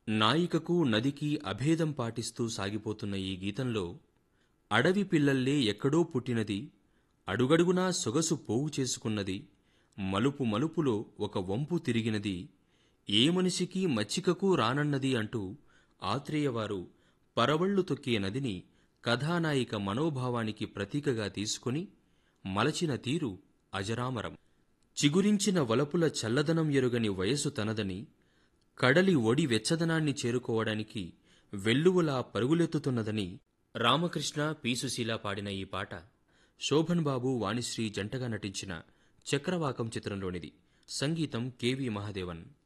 నాయికకు నదికి అభేదం పాటిస్తూ సాగిపోతున్న ఈ గీతంలో అడవి పిల్లల్లే ఎక్కడో పుట్టినది అడుగడుగునా సొగసు పోగు చేసుకున్నది మలుపు మలుపులో ఒక వంపు తిరిగినది ఏ మనిషికి మచ్చికకు రానన్నది అంటూ ఆత్రేయవారు పరవళ్లు తొక్కే నదిని కథానాయిక మనోభావానికి ప్రతీకగా తీసుకొని మలచిన తీరు అజరామరం చిగురించిన వలపుల చల్లదనం ఎరుగని వయసు తనదని కడలి ఒడి వెచ్చదనాన్ని చేరుకోవడానికి వెల్లువలా పరుగులెత్తుతున్నదని రామకృష్ణ పి సుశీల పాడిన ఈ పాట శోభన్ బాబు వాణిశ్రీ జంటగా నటించిన చక్రవాకం చిత్రంలోనిది సంగీతం కెవి మహాదేవన్